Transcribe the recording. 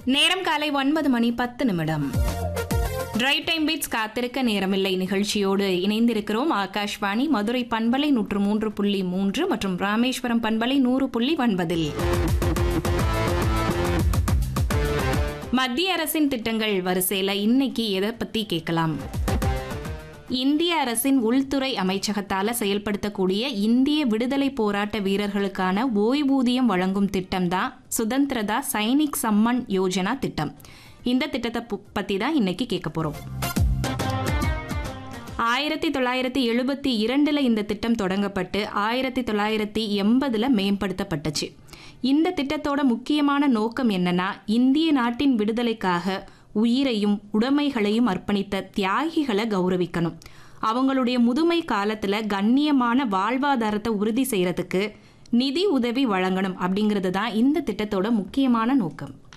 நேரம் காலை ஒன்பது மணி பத்து நிமிடம் ரைட் டைம் பீட்ஸ் காத்திருக்க நேரமில்லை நிகழ்ச்சியோடு இணைந்திருக்கிறோம் ஆகாஷ்வாணி மதுரை பண்பலை நூற்று மூன்று புள்ளி மூன்று மற்றும் ராமேஸ்வரம் பண்பலை நூறு புள்ளி ஒன்பதில் மத்திய அரசின் திட்டங்கள் வரிசையில இன்னைக்கு எதை பத்தி கேட்கலாம் இந்திய அரசின் உள்துறை அமைச்சகத்தால செயல்படுத்தக்கூடிய இந்திய விடுதலை போராட்ட வீரர்களுக்கான ஓய்வூதியம் வழங்கும் திட்டம் தான் சுதந்திரதா சைனிக் சம்மன் யோஜனா திட்டம் இந்த திட்டத்தை பு- பத்தி தான் இன்னைக்கு கேட்க போறோம் ஆயிரத்தி தொள்ளாயிரத்தி எழுபத்தி இரண்டுல இந்த திட்டம் தொடங்கப்பட்டு ஆயிரத்தி தொள்ளாயிரத்தி எண்பதுல மேம்படுத்தப்பட்டுச்சு இந்த திட்டத்தோட முக்கியமான நோக்கம் என்னன்னா இந்திய நாட்டின் விடுதலைக்காக உயிரையும் உடைமைகளையும் அர்ப்பணித்த தியாகிகளை கௌரவிக்கணும் அவங்களுடைய முதுமை காலத்துல கண்ணியமான வாழ்வாதாரத்தை உறுதி செய்யறதுக்கு நிதி உதவி வழங்கணும் அப்படிங்கிறது தான் இந்த திட்டத்தோட முக்கியமான நோக்கம்